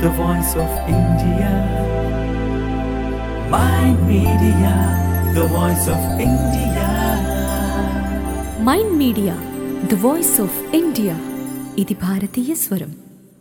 the voice of India. My media, the voice of India. Mind Media the voice of India ఇది భారతీయ స్వరం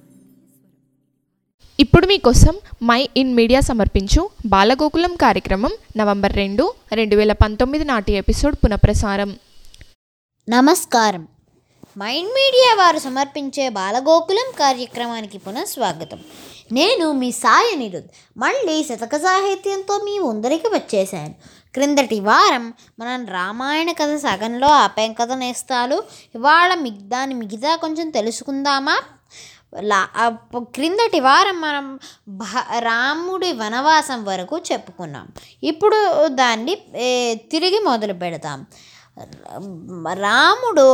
ఇప్పుడు మీకోసం my in media సమర్పించు బాలగోకులం కార్యక్రమం నవంబర్ రెండు రెండు వేల పంతొమ్మిది నాటి ఎపిసోడ్ పునఃప్రసారం నమస్కారం మైండ్ మీడియా వారు సమర్పించే బాలగోకులం కార్యక్రమానికి పునః స్వాగతం నేను మీ సాయి నిరుద్ మళ్ళీ శతక సాహిత్యంతో మీ ముందరికి వచ్చేసాను క్రిందటి వారం మనం రామాయణ కథ సగంలో ఆపాం కథ నేస్తాలు ఇవాళ మిగ్ దాని మిగతా కొంచెం తెలుసుకుందామా లా ఆ ప- క్రిందటి వారం మనం భ రాముడి వనవాసం వరకు చెప్పుకున్నాం ఇప్పుడు దాన్ని ఏ, తిరిగి మొదలు పెడతాం రాముడు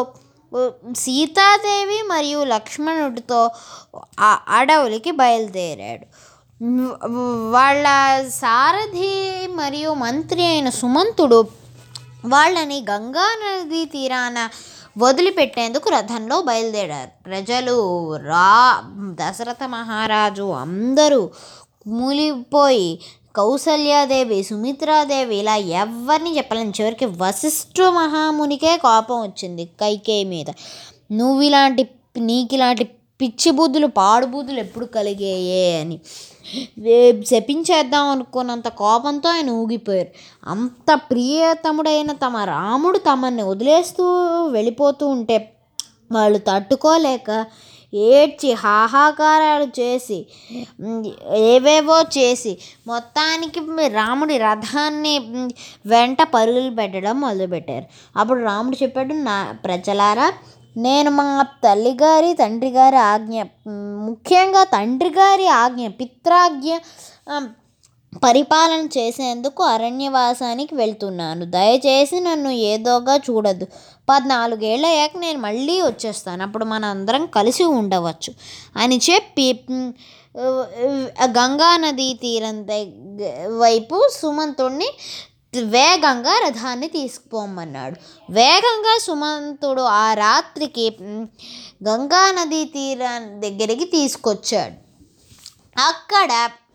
సీతాదేవి మరియు లక్ష్మణుడితో ఆ అడవులకి బయలుదేరాడు వాళ్ళ సారథి మరియు మంత్రి అయిన సుమంతుడు వాళ్ళని గంగా నది తీరాన వదిలిపెట్టేందుకు రథంలో బయలుదేరారు ప్రజలు రా దశరథ మహారాజు అందరూ మూలిపోయి కౌసల్యాదేవి సుమిత్రాదేవి ఇలా ఎవరిని చెప్పలేను చివరికి వశిష్ఠ మహామునికే కోపం వచ్చింది కైకేయి మీద నువ్వు ఇలాంటి నీకు ఇలాంటి పిచ్చి బుద్ధులు పాడు బుద్ధులు ఎప్పుడు కలిగాయే అని వే- శపించేద్దాం అనుకున్నంత కోపంతో ఆయన ఊగిపోయారు అంత ప్రియతముడైన తమ రాముడు తమని వదిలేస్తూ వెళ్ళిపోతూ ఉంటే వాళ్ళు తట్టుకోలేక ఏడ్చి హాహాకారాలు చేసి ఉమ్, ఏవేవో చేసి మొత్తానికి రాముడి రథాన్ని ఉమ్, వెంట పరుగులు పెట్టడం మొదలుపెట్టారు అప్పుడు రాముడు చెప్పాడు నా ప్రజలారా నేను మా తల్లిగారి తండ్రి గారి ఆజ్ఞ ఉమ్, ముఖ్యంగా తండ్రి గారి ఆజ్ఞ పిత్రాజ్ఞ ఆ, పరిపాలన చేసేందుకు అరణ్యవాసానికి వెళ్తున్నాను దయచేసి నన్ను ఏదోగా చూడద్దు పద్నాలుగేళ్ళ అయ్యాక నేను మళ్ళీ వచ్చేస్తాను అప్పుడు మన అందరం కలిసి ఉండవచ్చు అని చెప్పి మ్, ఆ, గంగా నదీ తీరం దగ్గ వైపు సుమంతుడిని వేగంగా రథాన్ని తీసుకుపోమన్నాడు వేగంగా సుమంతుడు ఆ రాత్రికి మ్, గంగా నదీ తీరం దగ్గరికి తీసుకొచ్చాడు అక్కడ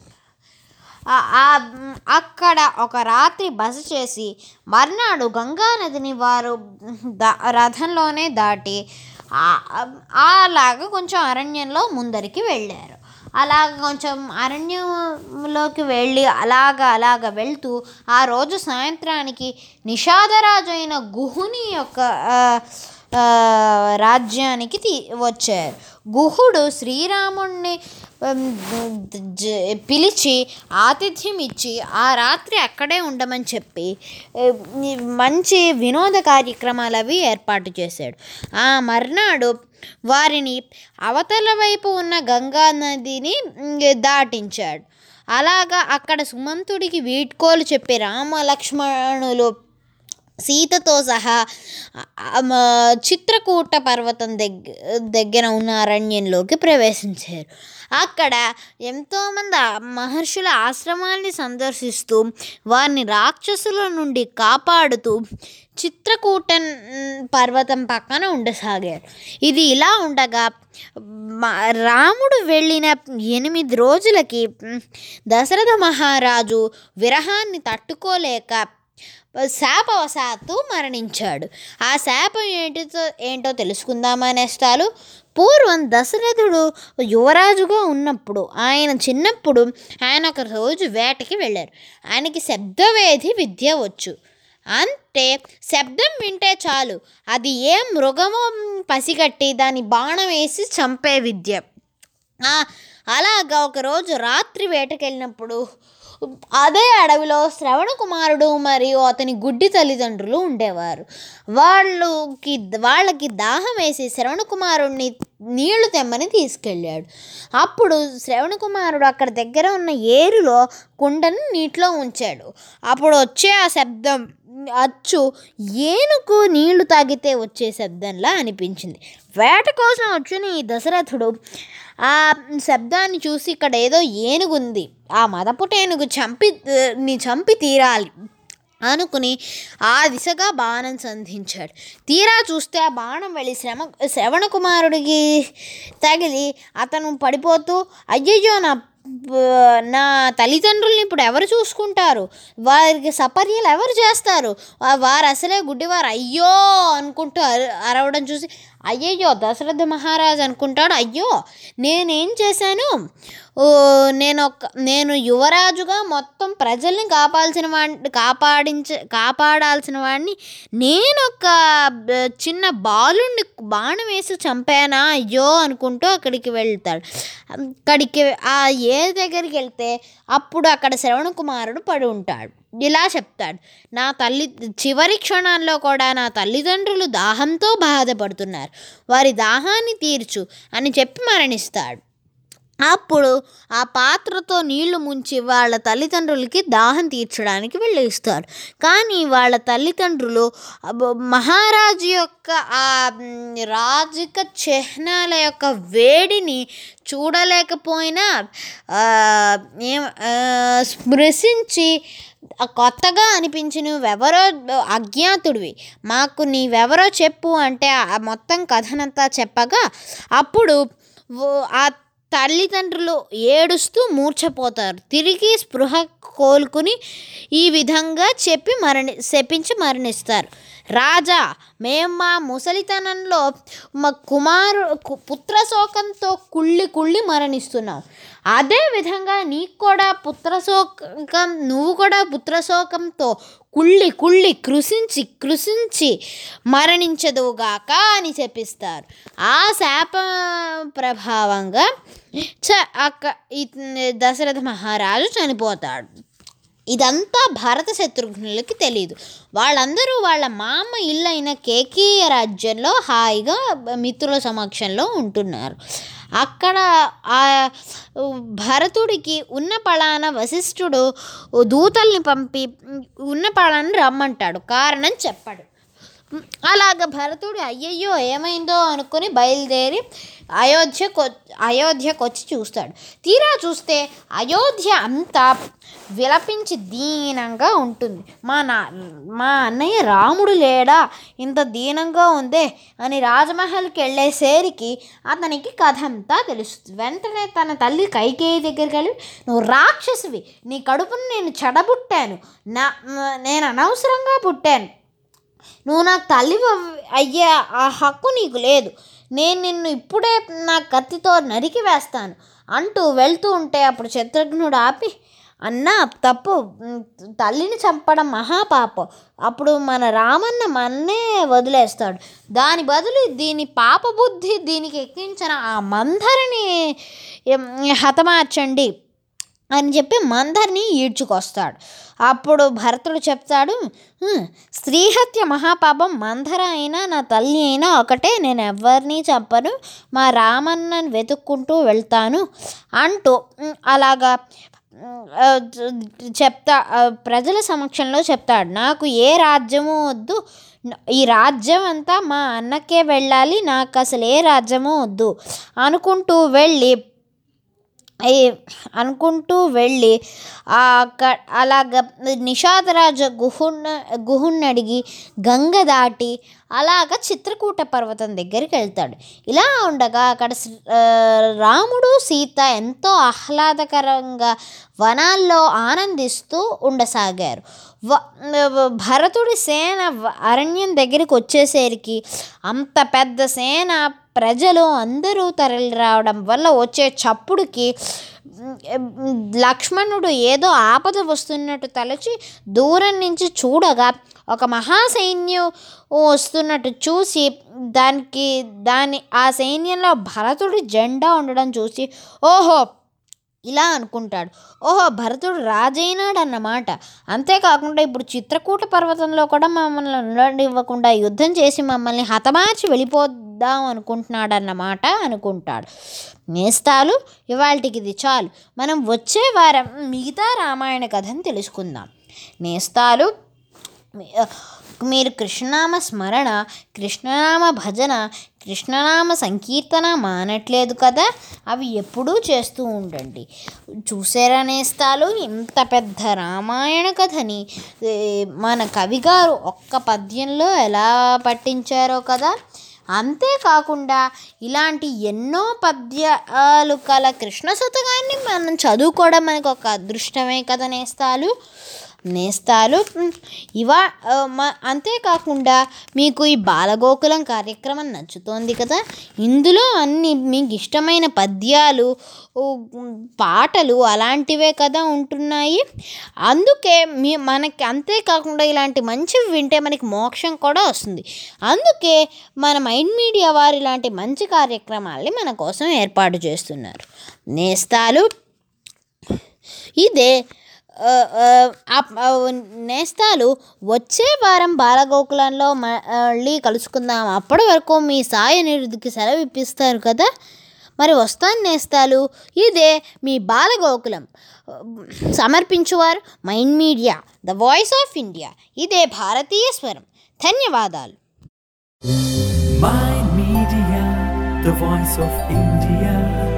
ఆ- ఆ- అక్కడ ఒక రాత్రి బస చేసి మర్నాడు గంగా నదిని వారు దా రథంలోనే దాటి ఆ- అలాగ కొంచెం అరణ్యంలో ముందరికి వెళ్ళారు అలాగ కొంచెం అరణ్యంలోకి వెళ్ళి అలాగ అలాగ వెళ్తూ ఆ రోజు సాయంత్రానికి నిషాదరాజు అయిన గుహుని యొక్క ఆ, ఆ, రాజ్యానికి తీ వచ్చారు గుహుడు శ్రీరాముణ్ణి ఉమ్, జ- పిలిచి ఆతిథ్యం ఇచ్చి ఆ రాత్రి అక్కడే ఉండమని చెప్పి ఏ, ఈ మంచి వినోద కార్యక్రమాలు అవి ఏర్పాటు చేశాడు ఆ మర్నాడు వారిని అవతల వైపు ఉన్న గంగా నదిని ఉమ్, దాటించాడు అలాగా అక్కడ సుమంతుడికి వీడ్కోలు చెప్పి రామ లక్ష్మణులు సీతతో సహా ఆ, మ, చిత్రకూట పర్వతం దగ్గ దగ్గర ఉన్న అరణ్యంలోకి ప్రవేశించారు అక్కడ ఎంతోమంది ఆ మహర్షుల ఆశ్రమాల్ని సందర్శిస్తూ వారిని రాక్షసుల నుండి కాపాడుతూ చిత్రకూట న్- పర్వతం పక్కన ఉండసాగారు ఇది ఇలా ఉండగా మ- రాముడు వెళ్ళిన ఎనిమిది రోజులకి మ్, దశరథ మహారాజు విరహాన్ని తట్టుకోలేక శాపవశాత్తు మరణించాడు ఆ శాపం ఏంటితో ఏంటో తెలుసుకుందామా నేస్తాలు పూర్వం దశరథుడు యువరాజుగా ఉన్నప్పుడు ఆయన చిన్నప్పుడు ఆయన ఒక రోజు వేటకి వెళ్ళారు ఆయనకి శబ్దవేధి విద్య వచ్చు అంటే శబ్దం వింటే చాలు అది ఏ మృగమో పసిగట్టి దాని బాణం వేసి చంపే విద్య ఆ, అలాగా ఒకరోజు రాత్రి వేటకెళ్ళినప్పుడు అదే అడవిలో శ్రవణ కుమారుడు మరియు అతని గుడ్డి తల్లిదండ్రులు ఉండేవారు వాళ్ళకి వాళ్ళకి దాహం వేసి శ్రవణ కుమారుడిని నీళ్లు తెమ్మని తీసుకెళ్ళాడు అప్పుడు శ్రవణ కుమారుడు అక్కడ దగ్గర ఉన్న ఏరులో కుండను నీటిలో ఉంచాడు అప్పుడు వచ్చే ఆ శబ్దం అచ్చు ఏనుగు నీళ్లు తాగితే వచ్చే శబ్దంలా అనిపించింది వేట కోసం వచ్చిన ఈ దశరథుడు ఆ శబ్దాన్ని చూసి ఇక్కడ ఏదో ఏనుగుంది ఆ మదపుట ఏనుగు చంపి ని చంపి తీరాలి అనుకుని ఆ దిశగా బాణం సంధించాడు తీరా చూస్తే ఆ బాణం వెళ్ళి శ్రమ శ్రవణ కుమారుడికి తగిలి అతను పడిపోతూ అయ్యయ్యో నా నా తల్లిదండ్రుల్ని ఇప్పుడు ఎవరు చూసుకుంటారు వారికి సపర్యలు ఎవరు చేస్తారు వా- వారు అసలే గుడ్డివారు అయ్యో అనుకుంటూ అర- అరవడం చూసి అయ్యయ్యో దశరథ మహారాజు అనుకుంటాడు అయ్యో నేనేం చేశాను ఓ, నేను ఒక నేను యువరాజుగా మొత్తం ప్రజల్ని కాపాల్సిన వాడిని కాపాడించ కాపాడాల్సిన వాడిని నేను ఒక బ- చిన్న బాలుణ్ణి బాణం వేసి చంపానా అయ్యో అనుకుంటూ అక్కడికి వెళ్తాడు అక్కడికి ఆ ఏ దగ్గరికి వెళ్తే అప్పుడు అక్కడ శ్రవణ కుమారుడు పడి ఉంటాడు ఇలా చెప్తాడు నా తల్లి చివరి క్షణాల్లో కూడా నా తల్లిదండ్రులు దాహంతో బాధపడుతున్నారు వారి దాహాన్ని తీర్చు అని చెప్పి మరణిస్తాడు అప్పుడు ఆ పాత్రతో నీళ్లు ముంచి వాళ్ళ తల్లిదండ్రులకి దాహం తీర్చడానికి వెళ్ళిస్తారు కానీ వాళ్ళ తల్లిదండ్రులు అబ్బ- మహారాజు యొక్క ఆ మ్, రాజుక చిహ్నాల యొక్క వేడిని చూడలేకపోయినా ఆ, ఏం ఆ, స్పృశించి ఆ కొత్తగా అనిపించి నువ్వెవరో అజ్ఞాతుడివి మాకు నీవెవరో చెప్పు అంటే ఆ మొత్తం కథనంతా చెప్పగా అప్పుడు ఓ- ఆ తల్లిదండ్రులు ఏడుస్తూ మూర్ఛపోతారు తిరిగి స్పృహ కోలుకుని ఈ విధంగా చెప్పి మరణి శపించి మరణిస్తారు రాజా మేము మా ముసలితనంలో మా కుమారు కు- పుత్రశోకంతో కుళ్ళి కుళ్ళి మరణిస్తున్నాం అదే విధంగా నీకు కూడా పుత్రశోకం నువ్వు కూడా పుత్రశోకంతో కుళ్ళి కుళ్ళి కృషించి కృషించి మరణించదువుగాక అని చెప్పిస్తారు ఆ శాప ప్రభావంగా చ అక్క ఈ దశరథ మహారాజు చనిపోతాడు ఇదంతా భరత శత్రుఘ్నులకి తెలియదు వాళ్ళందరూ వాళ్ళ మామ ఇల్లు అయిన కేకీయ రాజ్యంలో హాయిగా మిత్రుల సమక్షంలో ఉంటున్నారు అక్కడ ఆ భరతుడికి ఉన్న పళాన వశిష్ఠుడు దూతల్ని పంపి ఉన్న పళాన్ని రమ్మంటాడు కారణం చెప్పాడు అలాగ భరతుడు అయ్యయ్యో ఏమైందో అనుకుని బయలుదేరి అయోధ్యకు అయోధ్యకు వచ్చి చూస్తాడు తీరా చూస్తే అయోధ్య అంతా విలపించి దీనంగా ఉంటుంది మా నా మా అన్నయ్య రాముడు లేడా ఇంత దీనంగా ఉందే అని రాజమహల్కి వెళ్ళేసరికి అతనికి కథ అంతా తెలుస్తుంది వెంటనే తన తల్లి కైకేయి దగ్గరికి వెళ్ళి నువ్వు రాక్షసివి నీ కడుపును నేను చెడబుట్టాను నా నేను అనవసరంగా పుట్టాను నువ్వు నాకు తల్లి అయ్యే ఆ హక్కు నీకు లేదు నేను నిన్ను ఇప్పుడే నా కత్తితో నరికి వేస్తాను అంటూ వెళ్తూ ఉంటే అప్పుడు శత్రుఘ్నుడు ఆపి అన్నా తప్పు ఉమ్, తల్లిని చంపడం మహాపాపం అప్పుడు మన రామన్న మన్నే వదిలేస్తాడు దాని బదులు దీని పాపబుద్ధి దీనికి ఎక్కించిన ఆ మందరిని ఎం, హతమార్చండి అని చెప్పి మందరిని ఈడ్చుకొస్తాడు అప్పుడు భరతుడు చెప్తాడు "హ్మ్, స్త్రీహత్య మహాపాపం మందర అయినా నా తల్లి అయినా ఒకటే నేను ఎవరిని చంపను మా రామన్నని వెతుక్కుంటూ వెళ్తాను అంటూ "ఉమ్, అలాగా ఉమ్, ఆ, చెప్తా ఆ, ప్రజల సమక్షంలో చెప్తాడు నాకు ఏ రాజ్యము వద్దు ఈ రాజ్యం అంతా మా అన్నకే వెళ్ళాలి నాకు అసలు ఏ రాజ్యము వద్దు అనుకుంటూ వెళ్ళి ఏ- అనుకుంటూ వెళ్ళి ఆ అక్క అలాగ నిషాదరాజ గుహున్న గుహుణ్ణి అడిగి గంగ దాటి అలాగ చిత్రకూట పర్వతం దగ్గరికి వెళ్తాడు ఇలా ఉండగా అక్కడ శ్రీ- ఆ, రాముడు సీత ఎంతో ఆహ్లాదకరంగా వనాల్లో ఆనందిస్తూ ఉండసాగారు వ భరతుడి సేన వ- అరణ్యం దగ్గరికి వచ్చేసరికి అంత పెద్ద సేన ప్రజలు అందరూ తరలి రావడం వల్ల వచ్చే చప్పుడుకి ఉమ్, లక్ష్మణుడు ఏదో ఆపద వస్తున్నట్టు తలచి దూరం నుంచి చూడగా ఒక మహాసైన్యం వస్తున్నట్టు చూసి దానికి దాని ఆ సైన్యంలో భరతుడి జెండా ఉండడం చూసి ఓహో ఇలా అనుకుంటాడు ఓహో భరతుడు రాజైనాడు అన్నమాట అంతేకాకుండా ఇప్పుడు చిత్రకూట పర్వతంలో కూడా మమ్మల్ని ఉండనివ్వకుండా యుద్ధం చేసి మమ్మల్ని హతమార్చి వెళ్ళిపోద్దాం అనుకుంటున్నాడు అన్నమాట అనుకుంటాడు నేస్తాలు ఇవాళకి ఇది చాలు మనం వచ్చే వారం మిగతా రామాయణ కథను తెలుసుకుందాం నేస్తాలు మీరు కృష్ణనామ స్మరణ కృష్ణనామ భజన కృష్ణనామ సంకీర్తన మానట్లేదు కదా అవి ఎప్పుడూ చేస్తూ ఉండండి చూసారా నేస్తాలు ఇంత పెద్ద రామాయణ కథని ఏ, మన కవిగారు ఒక్క పద్యంలో ఎలా పట్టించారో కదా అంతేకాకుండా ఇలాంటి ఎన్నో పద్యాలు కల కృష్ణ శతకాన్ని మనం చదువుకోవడం మనకు ఒక అదృష్టమే కదా నేస్తాలు నేస్తాలు ఉమ్, ఇవా ఆ, మ- అంతేకాకుండా మీకు ఈ బాలగోకులం కార్యక్రమం నచ్చుతోంది కదా ఇందులో అన్ని మీకు ఇష్టమైన పద్యాలు ఊ, ఉమ్, పాటలు అలాంటివే కదా ఉంటున్నాయి అందుకే మీ మనకి అంతేకాకుండా ఇలాంటి మంచివి వింటే మనకి మోక్షం కూడా వస్తుంది అందుకే మన మైండ్ మీడియా వారు ఇలాంటి మంచి కార్యక్రమాల్ని మన కోసం ఏర్పాటు చేస్తున్నారు నేస్తాలు ఇదే ఆ, ఆ, ఆ- ఆ, నేస్తాలు వచ్చే వారం బాలగోకులంలో మళ్ళీ కలుసుకుందాం అప్పటి వరకు మీ సాయి నిరుద్ధికి సెలవు ఇప్పిస్తారు కదా మరి వస్తాను నేస్తాలు ఇదే మీ బాలగోకులం సమర్పించువారు Mind Media the voice of India ఇదే భారతీయ స్వరం ధన్యవాదాలు Mind Media, the voice of India.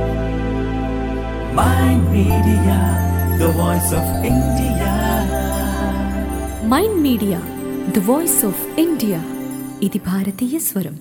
Mind Media, the voice of India. Mind Media the voice of India ఇది భారతీయ స్వరం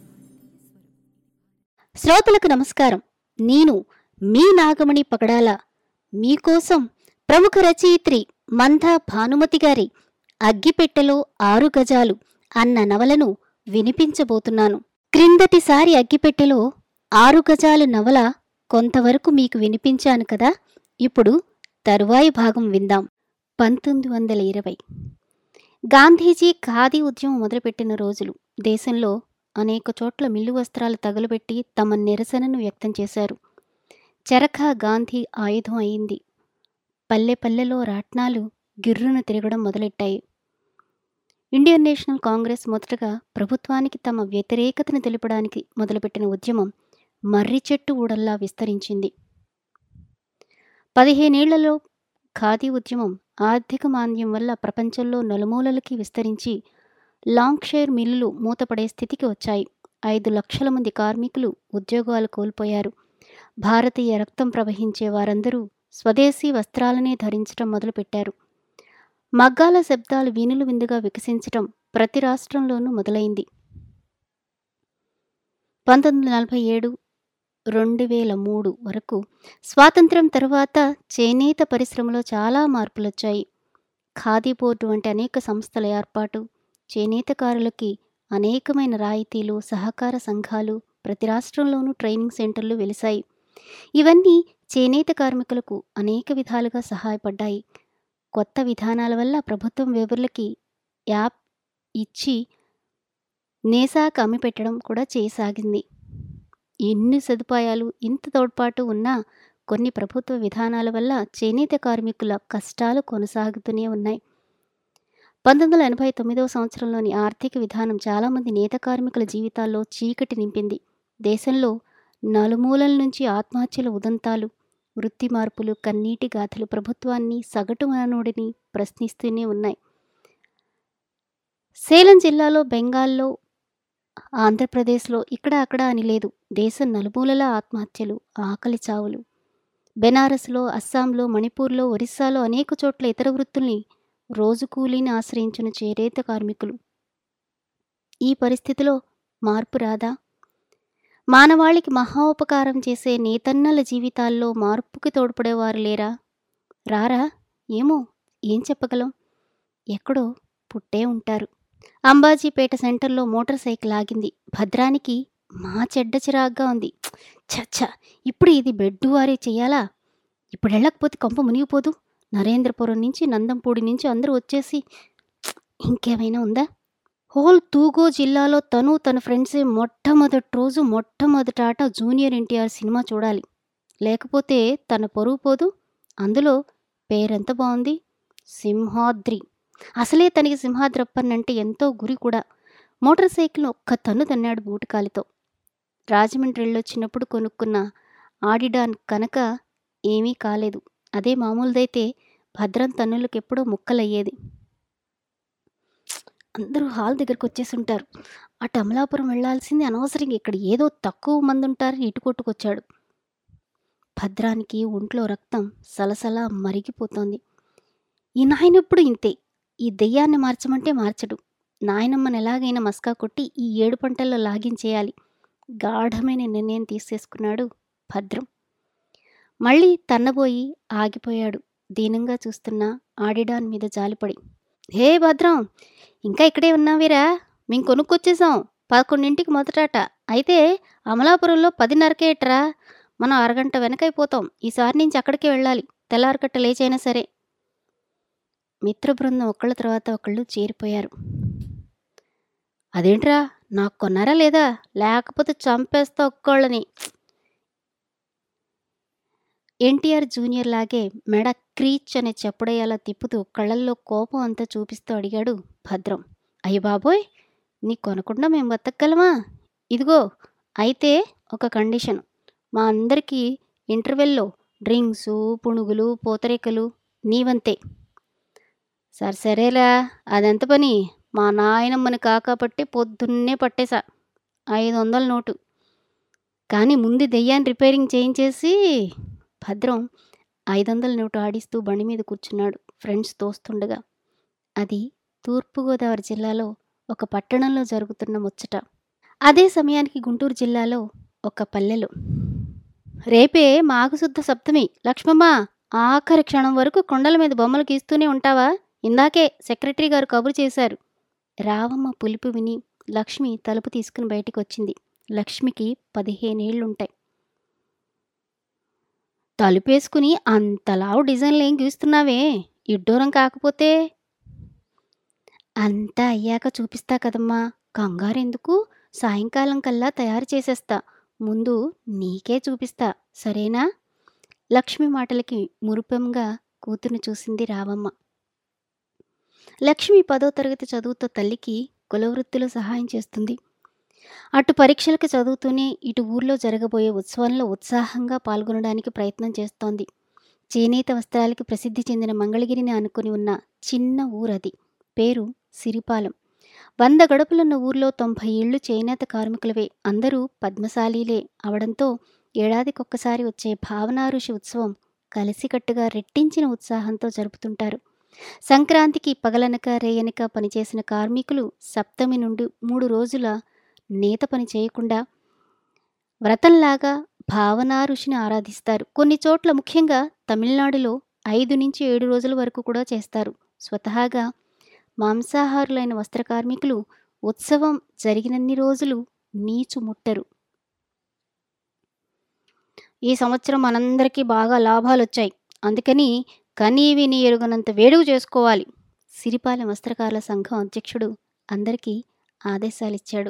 శ్రోతలకు నమస్కారం నేను మీ నాగమణి పగడాల మీకోసం ప్రముఖ రచయిత్రి మంద భానుమతి గారి అగ్గిపెట్టెలో ఆరు గజాలు అన్న నవలను వినిపించబోతున్నాను క్రిందటిసారి అగ్గిపెట్టెలో ఆరు గజాలు నవల కొంతవరకు మీకు వినిపించాను కదా ఇప్పుడు తరువాయి భాగం విందాం పంతొమ్మిది వందల ఇరవై గాంధీజీ ఖాదీ ఉద్యమం మొదలుపెట్టిన రోజులు దేశంలో అనేక చోట్ల మిల్లు వస్త్రాలు తగులబెట్టి తమ నిరసనను వ్యక్తం చేశారు చరఖా గాంధీ ఆయుధం అయింది పల్లె పల్లెలో రాట్నాలు గిర్రును తిరగడం మొదలెట్టాయి ఇండియన్ నేషనల్ కాంగ్రెస్ మొదటగా ప్రభుత్వానికి తమ వ్యతిరేకతను తెలపడానికి మొదలుపెట్టిన ఉద్యమం మర్రి చెట్టు ఊడల్లా విస్తరించింది పదిహేనేళ్లలో ఖాదీ ఉద్యమం ఆర్థిక మాంద్యం వల్ల ప్రపంచంలో నలుమూలలకి విస్తరించి లాంగ్షైర్ మిల్లులు మూతపడే స్థితికి వచ్చాయి ఐదు లక్షల మంది కార్మికులు ఉద్యోగాలు కోల్పోయారు భారతీయ రక్తం ప్రవహించే వారందరూ స్వదేశీ వస్త్రాలనే ధరించడం మొదలుపెట్టారు మగ్గాల శబ్దాలు వీణులు విందుగా వికసించటం ప్రతి రాష్ట్రంలోనూ మొదలైంది పంతొమ్మిది వందల నలభై ఏడు రెండు వేల మూడు వరకు స్వాతంత్రం తర్వాత చేనేత పరిశ్రమలో చాలా మార్పులొచ్చాయి ఖాదీ బోర్డు వంటి అనేక సంస్థల ఏర్పాటు చేనేతకారులకి అనేకమైన రాయితీలు సహకార సంఘాలు ప్రతి రాష్ట్రంలోనూ ట్రైనింగ్ సెంటర్లు వెలిశాయి ఇవన్నీ చేనేత కార్మికులకు అనేక విధాలుగా సహాయపడ్డాయి కొత్త విధానాల వల్ల ప్రభుత్వం వ్యవరులకి యాప్ ఇచ్చి నేసాకు అమ్మి పెట్టడం కూడా చేయసాగింది ఎన్ని సదుపాయాలు ఇంత తోడ్పాటు ఉన్నా కొన్ని ప్రభుత్వ విధానాల వల్ల చేనేత కార్మికుల కష్టాలు కొనసాగుతూనే ఉన్నాయి పంతొమ్మిది వందల ఎనభై తొమ్మిదవ సంవత్సరంలోని ఆర్థిక విధానం చాలామంది నేత కార్మికుల జీవితాల్లో చీకటి నింపింది దేశంలో నలుమూలల నుంచి ఆత్మహత్యల ఉదంతాలు వృత్తి మార్పులు కన్నీటి గాథలు ప్రభుత్వాన్ని సగటు మానవుడిని ప్రశ్నిస్తూనే ఉన్నాయి సేలం జిల్లాలో బెంగాల్లో ఆంధ్రప్రదేశ్లో ఇక్కడ అక్కడ అని లేదు దేశం నలుమూలలా ఆత్మహత్యలు ఆకలి చావులు బెనారస్లో అస్సాంలో మణిపూర్లో ఒరిస్సాలో అనేక చోట్ల ఇతర వృత్తుల్ని రోజు కూలీని ఆశ్రయించిన చేనేత కార్మికులు ఈ పరిస్థితిలో మార్పు రాదా మానవాళికి మహోపకారం చేసే నేతన్నల జీవితాల్లో మార్పుకి తోడ్పడేవారు లేరా రారా ఏమో ఏం చెప్పగలం ఎక్కడో పుట్టే ఉంటారు అంబాజీపేట సెంటర్లో మోటార్ సైకిల్ ఆగింది భద్రానికి మా చెడ్డ చిరాగ్గా ఉంది చచ్చ ఇప్పుడు ఇది బెడ్డు వారే చెయ్యాలా ఇప్పుడు వెళ్ళకపోతే కొంప మునిగిపోదు నరేంద్రపురం నుంచి నందంపూడి నుంచి అందరూ వచ్చేసి ఇంకేమైనా ఉందా హోల్ తూగో జిల్లాలో తను తన ఫ్రెండ్సే మొట్టమొదటి రోజు మొట్టమొదట ఆట జూనియర్ ఎన్టీఆర్ సినిమా చూడాలి లేకపోతే తన పరువు పోదు అందులో పేరెంత బాగుంది సింహాద్రి అసలే తనకి సింహాద్రప్పన్నంటే ఎంతో గురి కూడా మోటార్ సైకిల్ ఒక్క తన్ను తన్నాడు బూటకాలితో రాజమండ్రి వెళ్ళొచ్చినప్పుడు కొనుక్కున్న ఆడిడాన్ కనుక ఏమీ కాలేదు అదే మామూలుదైతే భద్రం తన్నులకు ఎప్పుడో ముక్కలయ్యేది అందరూ హాల్ దగ్గరికి వచ్చేసి ఉంటారు అటు అమలాపురం వెళ్ళాల్సింది అనవసరంగా ఇక్కడ ఏదో తక్కువ మంది ఉంటారని ఇటు కొట్టుకొచ్చాడు భద్రానికి ఒంట్లో రక్తం సలసలా మరిగిపోతోంది ఈ నాయనప్పుడు ఇంతే ఈ దెయ్యాన్ని మార్చమంటే మార్చడు నాయనమ్మని ఎలాగైనా మస్కా కొట్టి ఈ ఏడు పంటల్లో లాగించేయాలి గాఢమైన నిర్ణయం తీసేసుకున్నాడు భద్రం మళ్ళీ తన్నబోయి ఆగిపోయాడు దీనంగా చూస్తున్న ఆడిడాన్ మీద జాలిపడి హే భద్రం ఇంకా ఇక్కడే ఉన్నావీరా మేము కొనుక్కొచ్చేసాం పదకొండింటికి మొదటట అయితే అమలాపురంలో పదిన్నరకే ఎట్రా మనం అరగంట వెనకైపోతాం ఈసారి నుంచి అక్కడికే వెళ్ళాలి తెల్లారకట్ట లేచైనా సరే మిత్ర బృందం ఒకళ్ళ తర్వాత ఒకళ్ళు చేరిపోయారు అదేంట్రా నాకు కొన్నారా లేదా లేకపోతే చంపేస్తా ఒక్కోళ్ళని ఎన్టీఆర్ జూనియర్ లాగే మెడ క్రీచ్ అనే చెప్పుడయ్యేలా తిప్పుతూ కళ్ళల్లో కోపం అంతా చూపిస్తూ అడిగాడు భద్రం అయ్య బాబోయ్ నీ కొనకుండా మేము బతకగలమా ఇదిగో అయితే ఒక కండిషన్ మా అందరికీ ఇంటర్వెల్లో డ్రింక్సు పునుగులు పూతరేకలు నీవంతే సరే సరేలా అదెంత పని మా నాయనమ్మని కాకాపట్టి పొద్దున్నే పట్టేశా ఐదు వందల నోటు కానీ ముందు దెయ్యాన్ని రిపేరింగ్ చేయించేసి భద్రం ఐదు వందల నోటు ఆడిస్తూ బండి మీద కూర్చున్నాడు ఫ్రెండ్స్ తోస్తుండగా అది తూర్పుగోదావరి జిల్లాలో ఒక పట్టణంలో జరుగుతున్న ముచ్చట అదే సమయానికి గుంటూరు జిల్లాలో ఒక పల్లెలో రేపే మాఘశుద్ధ సప్తమి లక్ష్మమ్మ ఆఖరి క్షణం వరకు కొండల మీద బొమ్మలు గీస్తూనే ఉంటావా ఇందాకే సెక్రటరీ గారు కబురు చేశారు రావమ్మ పులుపు విని లక్ష్మి తలుపు తీసుకుని బయటికి వచ్చింది లక్ష్మికి పదిహేనేళ్లుంటాయి తలుపేసుకుని అంతలావు డిజైన్లు ఏం గీస్తున్నావే ఇడ్డూరం కాకపోతే అంతా అయ్యాక చూపిస్తా కదమ్మా కంగారెందుకు సాయంకాలం కల్లా తయారు చేసేస్తా ముందు నీకే చూపిస్తా సరేనా లక్ష్మి మాటలకి మురుపంగా కూతుర్ని చూసింది రావమ్మ లక్ష్మి పదో తరగతి చదువుతో తల్లికి కులవృత్తిలో సహాయం చేస్తుంది అటు పరీక్షలకు చదువుతూనే ఇటు ఊర్లో జరగబోయే ఉత్సవంలో ఉత్సాహంగా పాల్గొనడానికి ప్రయత్నం చేస్తోంది చేనేత వస్త్రాలకి ప్రసిద్ధి చెందిన మంగళగిరిని అనుకుని ఉన్న చిన్న ఊరది పేరు సిరిపాలెం వంద గడపలున్న ఊర్లో తొంభై ఏళ్ళు చేనేత కార్మికులవే అందరూ పద్మశాలీలే అవడంతో ఏడాదికొక్కసారి వచ్చే భావనారుషి ఉత్సవం కలిసికట్టుగా రెట్టించిన ఉత్సాహంతో జరుపుతుంటారు సంక్రాంతికి పగలనక రేయనక పనిచేసిన కార్మికులు సప్తమి నుండి మూడు రోజుల నేత పని చేయకుండా వ్రతంలాగా భావనా ఋషిని ఆరాధిస్తారు కొన్ని చోట్ల ముఖ్యంగా తమిళనాడులో ఐదు నుంచి ఏడు రోజుల వరకు కూడా చేస్తారు స్వతహాగా మాంసాహారులైన వస్త్ర కార్మికులు ఉత్సవం జరిగినన్ని రోజులు నీచు ముట్టరు ఈ సంవత్సరం మనందరికీ బాగా లాభాలు వచ్చాయి అందుకని కనీ విని ఎరుగనంత వేడుక చేసుకోవాలి సిరిపాలెం వస్త్రకారుల సంఘం అధ్యక్షుడు అందరికీ ఆదేశాలిచ్చాడు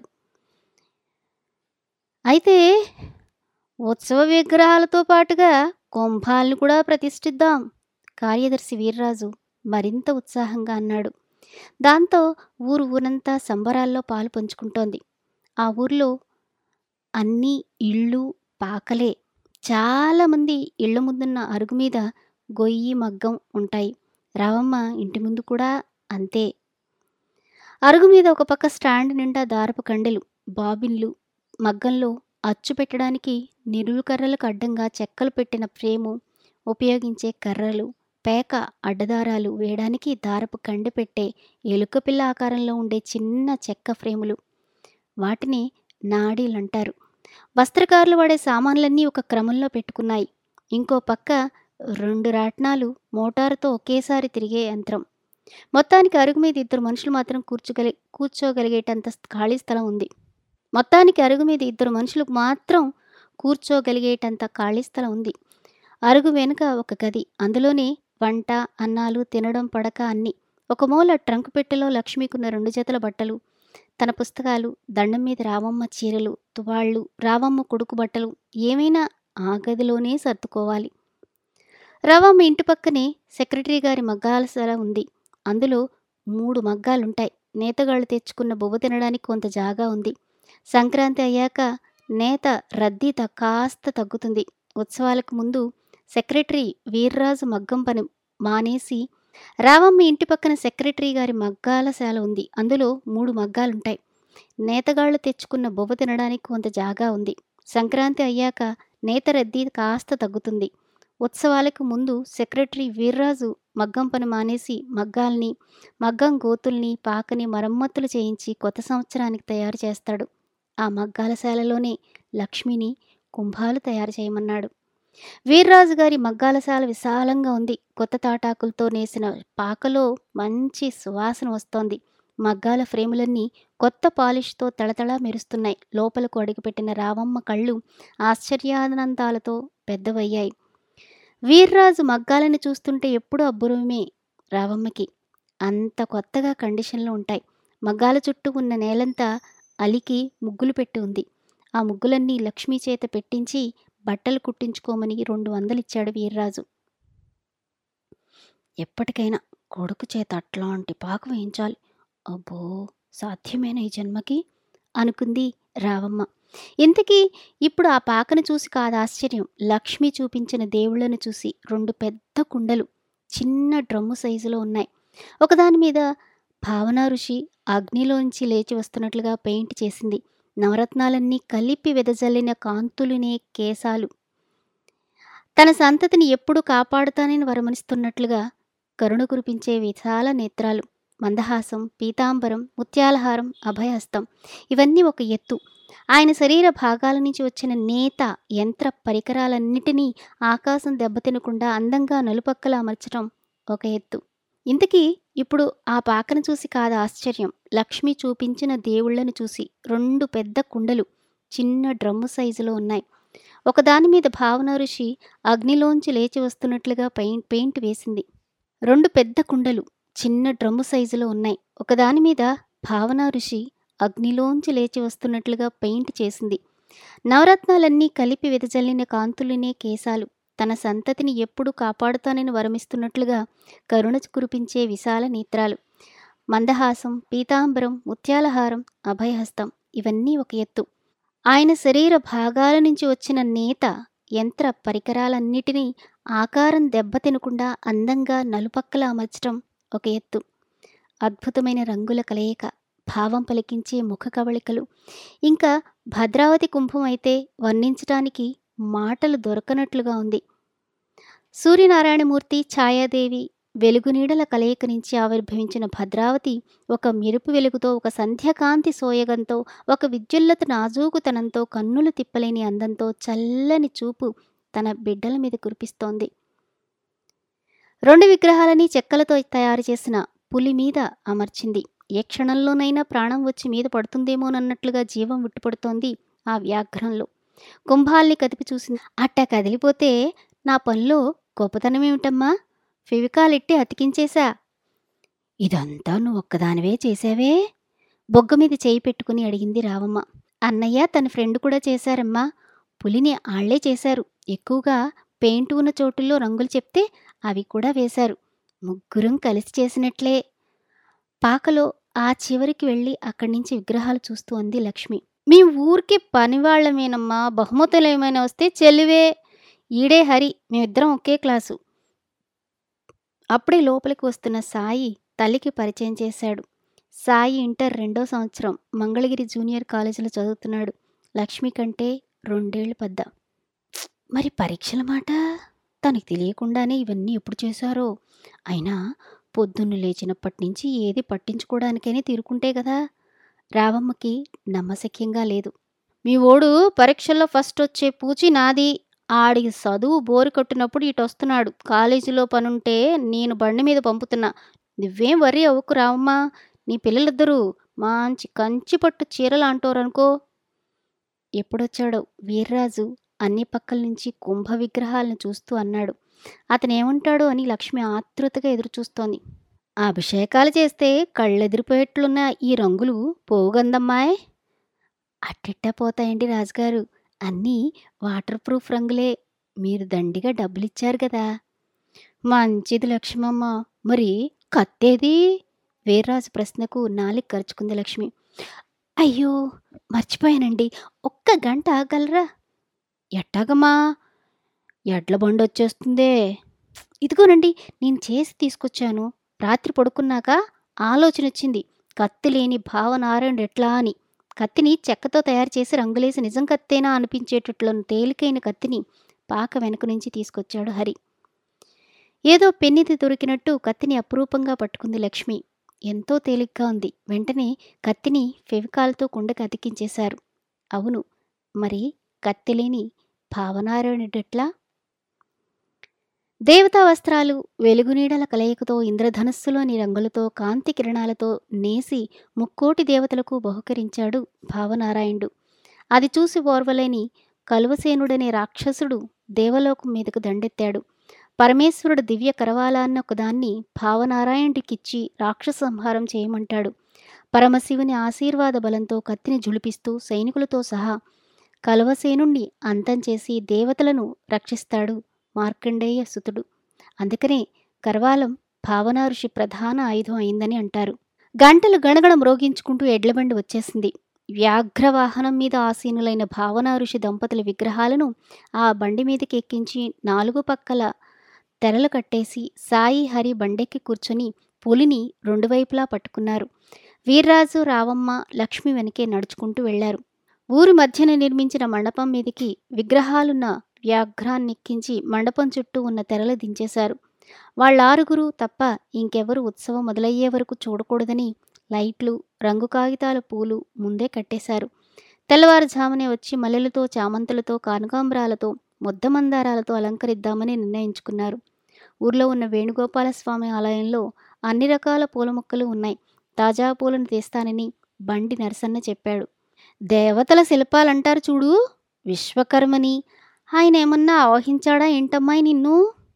అయితే ఉత్సవ విగ్రహాలతో పాటుగా కుంభాలను కూడా ప్రతిష్ఠిద్దాం కార్యదర్శి వీర్రాజు మరింత ఉత్సాహంగా అన్నాడు దాంతో ఊరు ఊరంతా సంబరాల్లో పాలు పంచుకుంటోంది ఆ ఊర్లో అన్ని ఇళ్ళు పాకలే చాలామంది ఇళ్ల ముందున్న అరుగు మీద గొయ్యి మగ్గం ఉంటాయి రావమ్మ ఇంటి ముందు కూడా అంతే అరుగు మీద ఒక పక్క స్టాండ్ నిండా దారపు కండెలు బాబిన్లు మగ్గంలో అచ్చు పెట్టడానికి నిరులు కర్రలకు అడ్డంగా చెక్కలు పెట్టిన ఫ్రేము ఉపయోగించే కర్రలు పేక అడ్డదారాలు వేయడానికి దారపు కండె పెట్టే ఎలుక పిల్ల ఆకారంలో ఉండే చిన్న చెక్క ఫ్రేములు వాటిని నాడీలంటారు వస్త్రకారులు వాడే సామాన్లన్నీ ఒక క్రమంలో పెట్టుకున్నాయి ఇంకో పక్క రెండు రాట్నాలు మోటారుతో ఒకేసారి తిరిగే యంత్రం మొత్తానికి అరుగు మీద ఇద్దరు మనుషులు మాత్రం కూర్చోగలి కూర్చోగలిగేటంత ఖాళీ స్థలం ఉంది మొత్తానికి అరుగు మీద ఇద్దరు మనుషులకు మాత్రం కూర్చోగలిగేటంత ఖాళీ స్థలం ఉంది అరుగు వెనుక ఒక గది అందులోనే వంట అన్నాలు తినడం పడక అన్ని ఒక మూల ట్రంక్ పెట్టెలో లక్ష్మికున్న రెండు జతల బట్టలు తన పుస్తకాలు దండం మీద రావమ్మ చీరలు తువాళ్ళు రావమ్మ కొడుకు బట్టలు ఏమైనా ఆ గదిలోనే సర్దుకోవాలి రావమ్మ ఇంటి పక్కనే సెక్రటరీ గారి మగ్గాలసర ఉంది అందులో మూడు మగ్గాలుంటాయి నేతగాళ్ళు తెచ్చుకున్న బొవ్వ తినడానికి కొంత జాగా ఉంది సంక్రాంతి అయ్యాక నేత రద్దీ త- కాస్త తగ్గుతుంది ఉత్సవాలకు ముందు సెక్రటరీ వీర్రాజు మగ్గం పని మానేసి రావమ్మ ఇంటి పక్కన సెక్రటరీ గారి మగ్గాల శాల ఉంది అందులో మూడు మగ్గాలుంటాయి నేతగాళ్లు తెచ్చుకున్న బొవ్వ తినడానికి కొంత జాగా ఉంది సంక్రాంతి అయ్యాక నేత రద్దీ కాస్త తగ్గుతుంది ఉత్సవాలకు ముందు సెక్రటరీ వీర్రాజు మగ్గం పని మానేసి మగ్గాల్ని మగ్గం గోతుల్ని పాకని మరమ్మతులు చేయించి కొత్త సంవత్సరానికి తయారు చేస్తాడు ఆ మగ్గాల శాలలోనే లక్ష్మిని కుంభాలు తయారు చేయమన్నాడు వీర్రాజు గారి మగ్గాలశాల విశాలంగా ఉంది కొత్త తాటాకులతో నేసిన పాకలో మంచి సువాసన వస్తోంది మగ్గాల ఫ్రేములన్నీ కొత్త పాలిష్తో తళతళ మెరుస్తున్నాయి లోపలకు అడుగుపెట్టిన రావమ్మ కళ్ళు ఆశ్చర్యానందాలతో పెద్దవయ్యాయి వీర్రాజు మగ్గాలని చూస్తుంటే ఎప్పుడూ అబ్బురమే రావమ్మకి అంత కొత్తగా కండిషన్లో ఉంటాయి మగ్గాల చుట్టూ ఉన్న నేలంతా అలికి ముగ్గులు పెట్టి ఉంది ఆ ముగ్గులన్నీ లక్ష్మీ చేత పెట్టించి బట్టలు కుట్టించుకోమని రెండు వందలు ఇచ్చాడు వీర్రాజు ఎప్పటికైనా కొడుకు చేత అట్లాంటి పాకు వేయించాలి అబ్బో సాధ్యమేనా ఈ జన్మకి అనుకుంది రావమ్మ ఇంతకీ ఇప్పుడు ఆ పాకను చూసి కాదు ఆశ్చర్యం లక్ష్మి చూపించిన దేవుళ్ళను చూసి రెండు పెద్ద కుండలు చిన్న డ్రమ్ము సైజులో ఉన్నాయి ఒకదాని మీద భావన ఋషి అగ్నిలోంచి లేచి వస్తున్నట్లుగా పెయింట్ చేసింది నవరత్నాలన్నీ కలిపి వెదజల్లిన కాంతులునే కేశాలు తన సంతతిని ఎప్పుడు కాపాడుతానని వరమనిస్తున్నట్లుగా కరుణ కురిపించే విశాల నేత్రాలు మందహాసం పీతాంబరం ముత్యాలహారం అభయహస్తం ఇవన్నీ ఒక ఎత్తు ఆయన శరీర భాగాల నుంచి వచ్చిన నేత యంత్ర పరికరాలన్నిటినీ ఆకాశం దెబ్బతినకుండా అందంగా నలుపక్కల అమర్చడం ఒక ఎత్తు ఇంతకీ ఇప్పుడు ఆ పాకను చూసి కాదు ఆశ్చర్యం లక్ష్మి చూపించిన దేవుళ్ళను చూసి రెండు పెద్ద కుండలు చిన్న డ్రమ్ము సైజులో ఉన్నాయి ఒకదాని మీద భావన ఋషి అగ్నిలోంచి లేచి వస్తున్నట్లుగా పెయింట్ పెయింట్ వేసింది రెండు పెద్ద కుండలు చిన్న డ్రమ్ము సైజులో ఉన్నాయి ఒకదాని మీద భావన ఋషి అగ్నిలోంచి లేచి వస్తున్నట్లుగా పెయింట్ చేసింది నవరత్నాలన్నీ కలిపి వెదజల్లిన కాంతులనే కేశాలు తన సంతతిని ఎప్పుడు కాపాడుతానని వరమిస్తున్నట్లుగా కరుణ కురిపించే విశాల నేత్రాలు మందహాసం పీతాంబరం ముత్యాలహారం అభయహస్తం ఇవన్నీ ఒక ఎత్తు ఆయన శరీర భాగాల నుంచి వచ్చిన నేత యంత్ర పరికరాలన్నిటినీ ఆకారం దెబ్బతినకుండా అందంగా నలుపక్కల అమర్చడం ఒక ఎత్తు అద్భుతమైన రంగుల కలయిక భావం పలికించే ముఖ కవళికలు ఇంకా భద్రావతి కుంభం అయితే వర్ణించడానికి మాటలు దొరకనట్లుగా ఉంది సూర్యనారాయణమూర్తి ఛాయాదేవి వెలుగునీడల కలయిక నుంచి ఆవిర్భవించిన భద్రావతి ఒక మెరుపు వెలుగుతో ఒక సంధ్యకాంతి సోయగంతో ఒక విద్యుల్లత నాజూకుతనంతో కన్నులు తిప్పలేని అందంతో చల్లని చూపు తన బిడ్డల మీద కురిపిస్తోంది రెండు విగ్రహాలని చెక్కలతో తయారు చేసిన పులి మీద అమర్చింది ఏ క్షణంలోనైనా ప్రాణం వచ్చి మీద పడుతుందేమోనన్నట్లుగా జీవం విట్టుపడుతోంది ఆ వ్యాఘ్రంలో కుంభాల్ని కదిపి చూసింది అట్టా కదిలిపోతే నా పనిలో గొప్పతనమేమిటమ్మా ఫెవికాలిట్టి అతికించేశా ఇదంతా నువ్వు ఒక్కదానివే చేసావే బొగ్గ మీద చేయి పెట్టుకుని అడిగింది రావమ్మ అన్నయ్య తన ఫ్రెండ్ కూడా చేశారమ్మా పులిని ఆళ్లే చేశారు ఎక్కువగా పెయింట్ ఉన్న చోటుల్లో రంగులు చెప్తే అవి కూడా వేశారు ముగ్గురం కలిసి చేసినట్లే పాకలో ఆ చివరికి వెళ్ళి అక్కడి నుంచి విగ్రహాలు చూస్తూ అంది లక్ష్మి మీ ఊరికి పనివాళ్లమేనమ్మా బహుమతులు ఏమైనా వస్తే చెల్లివే ఈడే హరి మేమిద్దరం ఒకే క్లాసు అప్పుడే లోపలికి వస్తున్న సాయి తల్లికి పరిచయం చేశాడు సాయి ఇంటర్ రెండో సంవత్సరం మంగళగిరి జూనియర్ కాలేజీలో చదువుతున్నాడు లక్ష్మి కంటే రెండేళ్లు పెద్ద మరి పరీక్షల మాట తనకి తెలియకుండానే ఇవన్నీ ఎప్పుడు చేశారో అయినా పొద్దున్న లేచినప్పటి నుంచి ఏది పట్టించుకోవడానికైనా తీరుకుంటే కదా రావమ్మకి నమ్మశక్యంగా లేదు మీ ఓడు పరీక్షల్లో ఫస్ట్ వచ్చే పూచి నాది ఆడికి చదువు బోరు కొట్టినప్పుడు ఇటు వస్తున్నాడు కాలేజీలో పనుంటే నేను బండి మీద పంపుతున్నా నువ్వేం వరి అవ్వకు రావమ్మా నీ పిల్లలిద్దరూ మంచి కంచి పట్టు చీరలు అంటోరనుకో ఎప్పుడొచ్చాడో వీర్రాజు అన్ని పక్కల నుంచి కుంభ విగ్రహాలను చూస్తూ అన్నాడు అతనేమంటాడో అని లక్ష్మి ఆతృతగా ఎదురుచూస్తోంది అభిషేకాలు చేస్తే కళ్ళెదిరిపోయేట్లున్న ఈ రంగులు పోగందమ్మాయ్ అట్టిట్టా పోతాయండి రాజుగారు అన్నీ వాటర్ ప్రూఫ్ రంగులే మీరు దండిగా డబ్బులిచ్చారు కదా మంచిది లక్ష్మమ్మ మరి కత్తేది వీర్రాజు ప్రశ్నకు నాలిక ఖర్చుకుంది లక్ష్మి అయ్యో మర్చిపోయానండి ఒక్క గంట ఆగలరా ఎట్టాగమ్మా ఎడ్ల బండి వచ్చేస్తుందే ఇదిగోనండి నేను చేసి తీసుకొచ్చాను రాత్రి పడుకున్నాక ఆలోచన వచ్చింది కత్తి లేని భావనారాయణుడు ఎట్లా అని కత్తిని చెక్కతో తయారు చేసి రంగులేసి నిజం కత్తేనా అనిపించేటట్లను తేలికైన కత్తిని పాక వెనుక నుంచి తీసుకొచ్చాడు హరి ఏదో పెన్నిది దొరికినట్టు కత్తిని అపురూపంగా పట్టుకుంది లక్ష్మి ఎంతో తేలిగ్గా ఉంది వెంటనే కత్తిని ఫెవికాల్తో కుండకి అతికించేశారు అవును మరి కత్తిలేని భావనారాయణుడెట్లా దేవతా వస్త్రాలు వెలుగునీడల కలయికతో ఇంద్రధనస్సులోని రంగులతో కాంతి కిరణాలతో నేసి ముక్కోటి దేవతలకు బహుకరించాడు భావనారాయణుడు అది చూసి ఓర్వలేని కలువసేనుడనే రాక్షసుడు దేవలోకం మీదకు దండెత్తాడు పరమేశ్వరుడు దివ్య కరవాలాన్న ఒకదాన్ని భావనారాయణుడికిచ్చి రాక్షస సంహారం చేయమంటాడు పరమశివుని ఆశీర్వాద బలంతో కత్తిని జులిపిస్తూ సైనికులతో సహా కలవసేనుణ్ణి అంతం చేసి దేవతలను రక్షిస్తాడు మార్కండేయ సుతుడు అందుకనే కర్వాలం భావనా ఋషి ప్రధాన ఆయుధం అయిందని అంటారు గంటలు గణగణ మ్రోగించుకుంటూ ఎడ్లబండి వచ్చేసింది వ్యాఘ్రవాహనం మీద ఆసీనులైన భావనా ఋషి దంపతుల విగ్రహాలను ఆ బండి మీదకి ఎక్కించి నాలుగు పక్కల తెరలు కట్టేసి సాయి హరి బండెక్కి కూర్చొని పులిని రెండు వైపులా పట్టుకున్నారు వీర్రాజు రావమ్మ లక్ష్మి వెనకే నడుచుకుంటూ వెళ్లారు ఊరు మధ్యన నిర్మించిన మండపం మీదికి విగ్రహాలున్న వ్యాఘ్రాన్నెక్కించి మండపం చుట్టూ ఉన్న తెరలు దించేశారు వాళ్ళారుగురు తప్ప ఇంకెవరు ఉత్సవం మొదలయ్యే వరకు చూడకూడదని లైట్లు రంగు కాగితాల పూలు ముందే కట్టేశారు తెల్లవారుజామునే వచ్చి మల్లెలతో చామంతులతో కానకాంబరాలతో ముద్దమందారాలతో అలంకరిద్దామని నిర్ణయించుకున్నారు ఊర్లో ఉన్న వేణుగోపాల స్వామి ఆలయంలో అన్ని రకాల పూల మొక్కలు ఉన్నాయి తాజా పూలను తీస్తానని బండి నరసన్న చెప్పాడు దేవతల శిల్పాలంటారు చూడు విశ్వకర్మని ఆయన ఏమన్నా ఆవహించాడా ఏంటమ్మాయి నిన్ను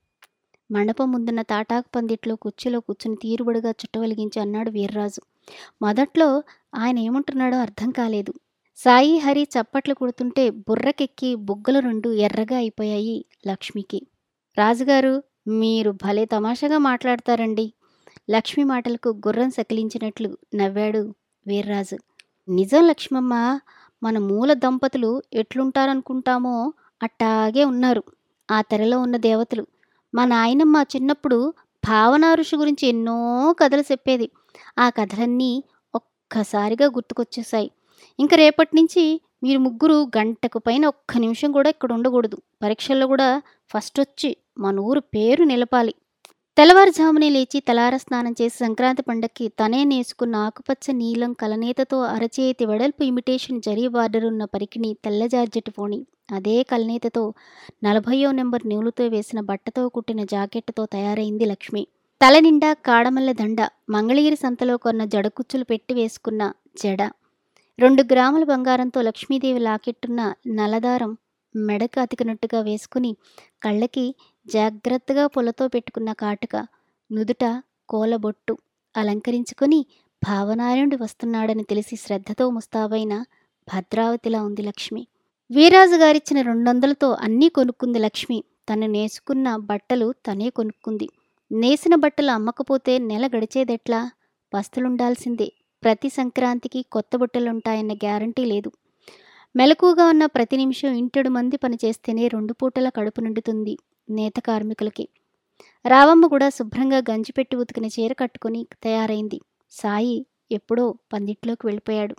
మండపం ముందున్న తాటాకు పందిట్లో కుర్చీలో కూర్చుని తీరుబడిగా చుట్టవలిగించి అన్నాడు వీర్రాజు మొదట్లో ఆయన ఏమంటున్నాడో అర్థం కాలేదు సాయి హరి చప్పట్లు కొడుతుంటే బుర్రకెక్కి బుగ్గలు రెండు ఎర్రగా అయిపోయాయి లక్ష్మికి రాజుగారు మీరు భలే తమాషాగా మాట్లాడతారండి లక్ష్మి మాటలకు గుర్రం సకిలించినట్లు నవ్వాడు వీర్రాజు నిజం లక్ష్మమ్మ మన మూల దంపతులు ఎట్లుంటారనుకుంటామో అట్టాగే ఉన్నారు ఆ తెరలో ఉన్న దేవతలు మా నాయనమ్మ చిన్నప్పుడు భావనా ఋషి గురించి ఎన్నో కథలు చెప్పేది ఆ కథలన్నీ ఒక్కసారిగా గుర్తుకొచ్చేసాయి ఇంక రేపటి నుంచి మీరు ముగ్గురు గంటకు పైన ఒక్క నిమిషం కూడా ఇక్కడ ఉండకూడదు పరీక్షల్లో కూడా ఫస్ట్ వచ్చి మన ఊరు పేరు నిలపాలి తెల్లవారుజామునే లేచి తలార స్నానం చేసి సంక్రాంతి పండక్కి తనే నేసుకున్న ఆకుపచ్చ నీలం కలనేతతో అరచేతి వెడల్పు ఇమిటేషన్ జరీ బార్డర్ ఉన్న పరికిని తెల్ల జార్జెట్ పోని అదే కలనేతతో నలభయో నెంబర్ నూలుతో వేసిన బట్టతో కుట్టిన జాకెట్తో తయారైంది లక్ష్మి తల నిండా కాడమల్ల దండ మంగళగిరి సంతలో కొన్న జడకుచ్చులు పెట్టి వేసుకున్న జడ రెండు గ్రాముల బంగారంతో లక్ష్మీదేవి లాకెట్టున్న నలదారం మెడకు అతికినట్టుగా వేసుకుని కళ్ళకి జాగ్రత్తగా పొలతో పెట్టుకున్న కాటుక నుదుట కోలబొట్టు అలంకరించుకొని భావనారాయణుడు వస్తున్నాడని తెలిసి శ్రద్ధతో ముస్తాబైన భద్రావతిలా ఉంది లక్ష్మి వీరాజు గారిచ్చిన రెండొందలతో అన్నీ కొనుక్కుంది లక్ష్మి తను నేసుకున్న బట్టలు తనే కొనుక్కుంది నేసిన బట్టలు అమ్మకపోతే నెల గడిచేదెట్లా పస్తులుండాల్సిందే ప్రతి సంక్రాంతికి కొత్త బట్టలుంటాయన్న గ్యారంటీ లేదు మెలకుగా ఉన్న ప్రతి నిమిషం ఇంటడు మంది పనిచేస్తేనే రెండు పూటల కడుపు నిండుతుంది నేత కార్మికులకి రావమ్మ కూడా శుభ్రంగా గంజిపెట్టి ఉతికిన చీర కట్టుకుని తయారైంది సాయి ఎప్పుడో పందిట్లోకి వెళ్ళిపోయాడు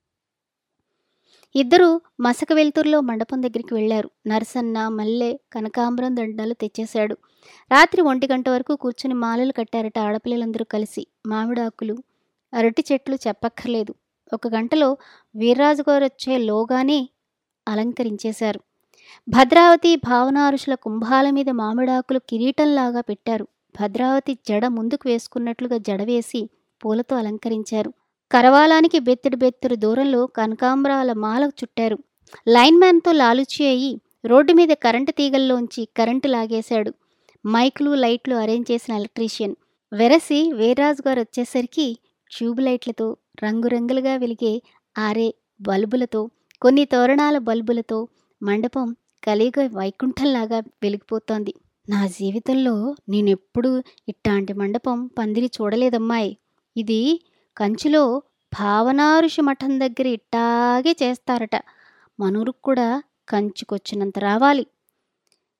ఇద్దరూ మసక వెలుతురులో మండపం దగ్గరికి వెళ్లారు నరసన్న మల్లె కనకాంబరం దండలు తెచ్చేశాడు రాత్రి ఒంటి గంట వరకు కూర్చుని మాలలు కట్టారట ఆడపిల్లలందరూ కలిసి మామిడాకులు అరటి చెట్లు చెప్పక్కర్లేదు ఒక గంటలో వీర్రాజు గారు వచ్చే లోగానే అలంకరించేశారు భద్రావతి భావనారుషుల కుంభాల మీద మామిడాకులు కిరీటంలాగా పెట్టారు భద్రావతి జడ ముందుకు వేసుకున్నట్లుగా జడ వేసి పూలతో అలంకరించారు కరవాలానికి బెత్తడి బెత్తడి దూరంలో కనకాంబరాల మాల చుట్టారు లైన్ మ్యాన్తో లాలుచి అయి రోడ్డు మీద కరెంటు తీగల్లోంచి కరెంటు లాగేశాడు మైకులు లైట్లు అరేంజ్ చేసిన ఎలక్ట్రీషియన్ వెరసి వీర్రాజు గారు వచ్చేసరికి ట్యూబ్ లైట్లతో రంగురంగులుగా వెలిగే ఆరే బల్బులతో కొన్ని తోరణాల బల్బులతో మండపం కలిగ వైకుంఠంలాగా వెలిగిపోతోంది నా జీవితంలో నేనెప్పుడు ఇట్లాంటి మండపం పందిరి చూడలేదమ్మాయి ఇది కంచిలో భావనారుషి మఠం దగ్గర ఇట్టాగే చేస్తారట మనూరుకు కూడా కంచుకొచ్చినంత రావాలి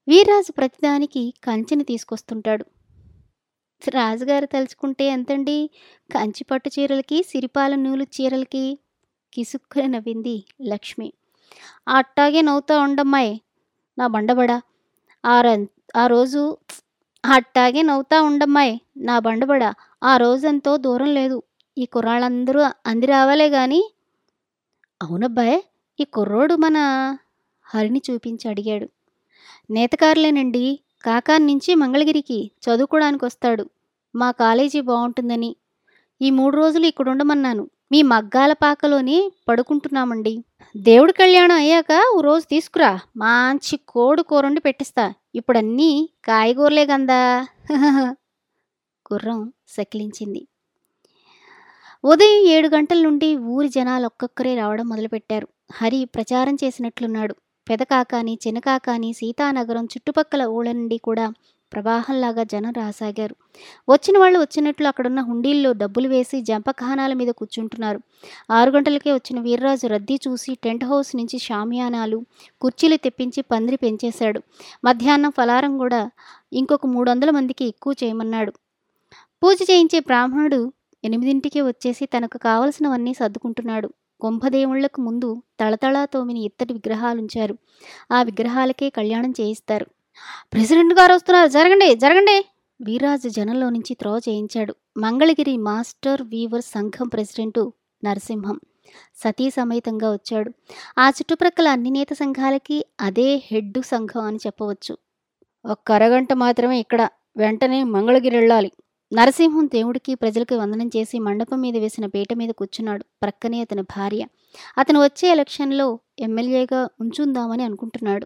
వీర్రాజు ప్రతిదానికి కంచెని తీసుకొస్తుంటాడు రాజుగారు తలుచుకుంటే ఎంతండి కంచి పట్టు చీరలకి సిరిపాల నూలు చీరలకి కిసుక్కున నవ్వింది లక్ష్మి అట్టాగే నవ్వుతా ఉండమ్మాయి నా బండబడా ఆ ర- ఆ రోజు అట్టాగే నవ్వుతా ఉండమ్మాయి నా బండబడా ఆ రోజంతో దూరం లేదు ఈ కుర్రాళ్ళందరూ అంది రావాలే గాని అవునబ్బాయ్ ఈ కుర్రోడు మన హరిని చూపించి అడిగాడు నేతకారులేనండి కాకాని నుంచి మంగళగిరికి చదువుకోవడానికి వస్తాడు మా కాలేజీ బాగుంటుందని ఈ మూడు రోజులు ఇక్కడ ఉండమన్నాను మీ మగ్గాల పాకలోని పడుకుంటున్నామండి దేవుడి కళ్యాణం అయ్యాక ఓ రోజు తీసుకురా మంచి కోడి కూరండి పెట్టిస్తా ఇప్పుడన్నీ కాయగూరలే గందా గుర్రం సకిలించింది ఉదయం ఏడు గంటల నుండి ఊరి జనాలు ఒక్కొక్కరే రావడం మొదలుపెట్టారు హరి ప్రచారం చేసినట్లున్నాడు పెదకాకాని చిన్నకాకాని సీతానగరం చుట్టుపక్కల ఊళ్ళ నుండి కూడా ప్రవాహంలాగా జనం రాసాగారు వచ్చిన వాళ్ళు వచ్చినట్లు అక్కడున్న హుండీల్లో డబ్బులు వేసి జంపకహానాల మీద కూర్చుంటున్నారు ఆరు గంటలకే వచ్చిన వీర్రాజు రద్దీ చూసి టెంట్ హౌస్ నుంచి షామియానాలు కుర్చీలు తెప్పించి పందిరి పెంచేశాడు మధ్యాహ్నం ఫలారం కూడా ఇంకొక మూడు వందల మందికి ఎక్కువ చేయమన్నాడు పూజ చేయించే బ్రాహ్మణుడు ఎనిమిదింటికి వచ్చేసి తనకు కావలసినవన్నీ సర్దుకుంటున్నాడు కుంభదేవుళ్లకు ముందు తళతళా తోమిని ఇత్తడి విగ్రహాలుంచారు ఆ విగ్రహాలకే కళ్యాణం చేయిస్తారు ప్రెసిడెంట్ గారు వస్తున్నారు జరగండి జరగండి వీర్రాజు జనంలో నుంచి త్రోవ చేయించాడు మంగళగిరి మాస్టర్ వీవర్ సంఘం ప్రెసిడెంటు నరసింహం సతీ సమేతంగా వచ్చాడు ఆ చుట్టుప్రక్కల అన్ని నేత సంఘాలకి అదే హెడ్ సంఘం అని చెప్పవచ్చు ఒక్క అరగంట మాత్రమే ఇక్కడ వెంటనే మంగళగిరి వెళ్ళాలి నరసింహం దేవుడికి ప్రజలకు వందనం చేసి మండపం మీద వేసిన పీట మీద కూర్చున్నాడు ప్రక్కనే అతని భార్య అతను వచ్చే ఎలక్షన్లో ఎమ్మెల్యేగా ఉంచుందామని అనుకుంటున్నాడు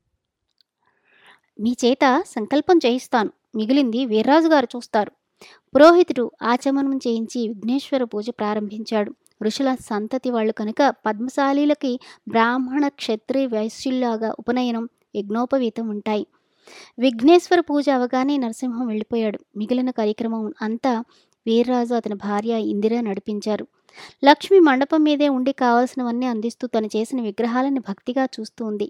మీ చేత సంకల్పం చేయిస్తాను మిగిలింది వీర్రాజు గారు చూస్తారు పురోహితుడు ఆచమనం చేయించి విఘ్నేశ్వర పూజ ప్రారంభించాడు ఋషుల సంతతి వాళ్ళు కనుక పద్మశాలీలకి బ్రాహ్మణ క్షత్రియ వైశ్యుల్లాగా ఉపనయనం యజ్ఞోపవీతం ఉంటాయి విఘ్నేశ్వర పూజ అవగానే నరసింహం వెళ్ళిపోయాడు మిగిలిన కార్యక్రమం అంతా వీర్రాజు అతని భార్య ఇందిర నడిపించారు లక్ష్మి మండపం మీదే ఉండి కావలసినవన్నీ అందిస్తూ తను చేసిన విగ్రహాలని భక్తిగా చూస్తూ ఉంది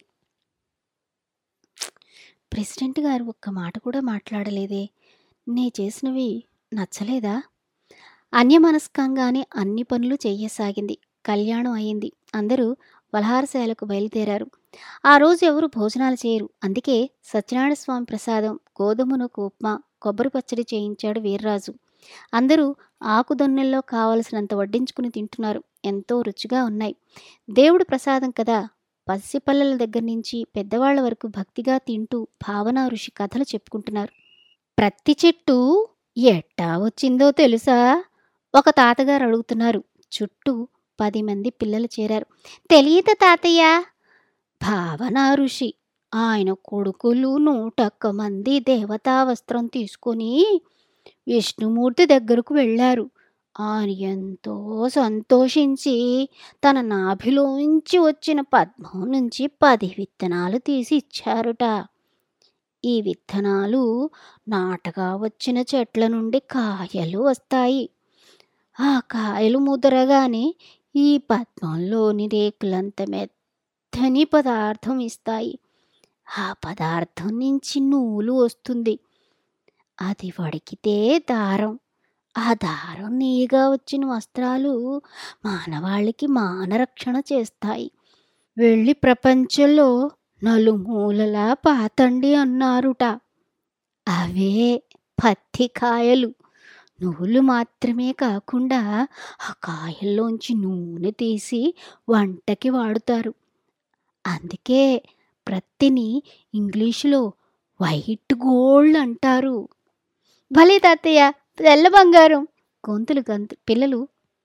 ప్రెసిడెంట్ గారు ఒక్క మాట కూడా మాట్లాడలేదే నే చేసినవి నచ్చలేదా అన్యమనస్కంగానే అన్ని పనులు చెయ్యసాగింది కళ్యాణం అయింది అందరూ వలహారశాలకు బయలుదేరారు ఆ రోజు ఎవరు భోజనాలు చేయరు అందుకే సత్యనారాయణ స్వామి ప్రసాదం గోధుమనకు ఉప్మా కొబ్బరి పచ్చడి చేయించాడు వీర్రాజు అందరూ ఆకుదొన్నెల్లో కావలసినంత వడ్డించుకుని తింటున్నారు ఎంతో రుచిగా ఉన్నాయి దేవుడి ప్రసాదం కదా పసిపిల్లల దగ్గర నుంచి పెద్దవాళ్ల వరకు భక్తిగా తింటూ భావన ఋషి కథలు చెప్పుకుంటున్నారు ప్రతి చెట్టు ఎట్టా వచ్చిందో తెలుసా ఒక తాతగారు అడుగుతున్నారు చుట్టూ పది మంది పిల్లలు చేరారు తెలియదు తాతయ్య భావన ఋషి ఆయన కొడుకులు నూటొక్క మంది దేవతా వస్త్రం తీసుకొని విష్ణుమూర్తి దగ్గరకు వెళ్ళారు ఆయన ఎంతో సంతోషించి తన నాభిలోంచి వచ్చిన పద్మం నుంచి పది విత్తనాలు తీసి ఇచ్చారుట ఈ విత్తనాలు నాటగా వచ్చిన చెట్ల నుండి కాయలు వస్తాయి ఆ కాయలు ముదరగానే ఈ పద్మంలోని రేకులంత మెత్తని పదార్థం ఇస్తాయి ఆ పదార్థం నుంచి నూలు వస్తుంది అది వడికితే దారం ఆ దారం నీగా వచ్చిన వస్త్రాలు మానవాళికి మానరక్షణ చేస్తాయి వెళ్ళి ప్రపంచంలో నలుమూలలా పాతండి అన్నారుట అవే పత్తి కాయలు నువ్వులు మాత్రమే కాకుండా ఆ కాయల్లోంచి నూనె తీసి వంటకి వాడుతారు అందుకే ప్రత్తిని ఇంగ్లీషులో వైట్ గోల్డ్ అంటారు భలే తాతయ్య తెల్ల బంగారం గొంతులు గంతు పిల్లలు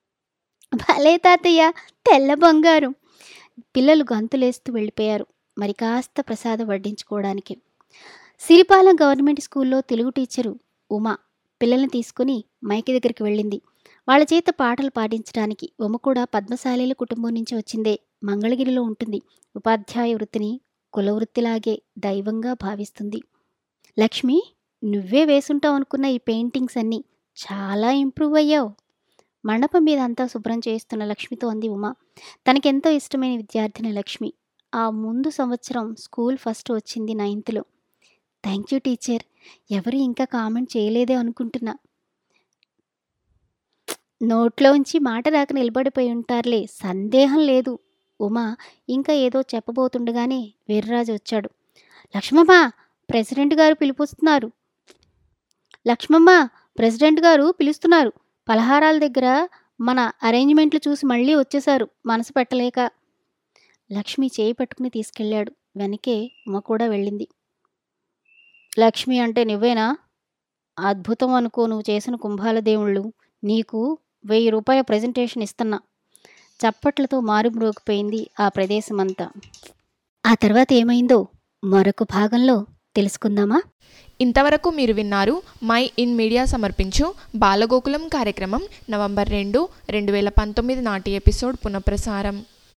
భలే తాతయ్య తెల్ల బంగారం పిల్లలు గంతులేస్తూ వెళ్ళిపోయారు మరి కాస్త ప్రసాదం వడ్డించుకోవడానికి సిరిపాలెం గవర్నమెంట్ స్కూల్లో తెలుగు టీచరు ఉమా పిల్లల్ని తీసుకుని మైకి దగ్గరికి వెళ్ళింది వాళ్ళ చేత పాటలు పాడించడానికి ఉమ కూడా పద్మశాలీల కుటుంబం నుంచి వచ్చిందే మంగళగిరిలో ఉంటుంది ఉపాధ్యాయ వృత్తిని కులవృత్తిలాగే దైవంగా భావిస్తుంది లక్ష్మి నువ్వే వేసుంటావు అనుకున్న ఈ పెయింటింగ్స్ అన్నీ చాలా ఇంప్రూవ్ అయ్యావు మండపం మీద అంతా శుభ్రం చేస్తున్న లక్ష్మితో అంది ఉమ తనకెంతో ఇష్టమైన విద్యార్థిని లక్ష్మి ఆ ముందు సంవత్సరం స్కూల్ ఫస్ట్ వచ్చింది నైన్త్లో థ్యాంక్ యూ టీచర్ ఎవరు ఇంకా కామెంట్ చేయలేదే అనుకుంటున్నా నోట్లోంచి మాట రాక నిలబడిపోయి ఉంటారులే సందేహం లేదు ఉమా ఇంకా ఏదో చెప్పబోతుండగానే వీర్రాజు వచ్చాడు లక్ష్మమ్మ ప్రెసిడెంట్ గారు పిలుపుస్తున్నారు లక్ష్మమ్మ ప్రెసిడెంట్ గారు పిలుస్తున్నారు పలహారాల దగ్గర మన అరేంజ్మెంట్లు చూసి మళ్ళీ వచ్చేశారు మనసు పెట్టలేక లక్ష్మి చేయి పట్టుకుని తీసుకెళ్ళాడు వెనకే ఉమ కూడా వెళ్ళింది లక్ష్మి అంటే నువ్వేనా అద్భుతం అనుకో నువ్వు చేసిన కుంభాల దేవుళ్ళు నీకు వెయ్యి రూపాయల ప్రజెంటేషన్ ఇస్తున్నా చప్పట్లతో మారుమ్రోగిపోయింది ఆ ప్రదేశమంతా ఆ తర్వాత ఏమైందో మరొక భాగంలో తెలుసుకుందామా ఇంతవరకు మీరు విన్నారు మై ఇన్ మీడియా సమర్పించు బాలగోకులం కార్యక్రమం నవంబర్ రెండు రెండు వేల పంతొమ్మిది నాటి ఎపిసోడ్ పునఃప్రసారం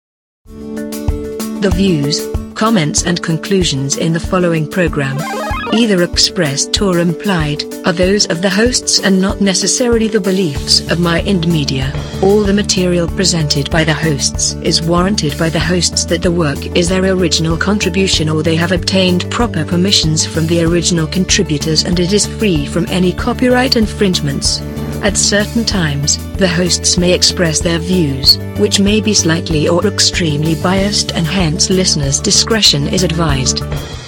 The views, comments, and conclusions in the following program, either expressed or implied, are those of the hosts and not necessarily the beliefs of My Ind Media. All the material presented by the hosts is warranted by the hosts that the work is their original contribution or they have obtained proper permissions from the original contributors and it is free from any copyright infringements. At certain times, the hosts may express their views, which may be slightly or extremely biased, and hence listeners' discretion is advised.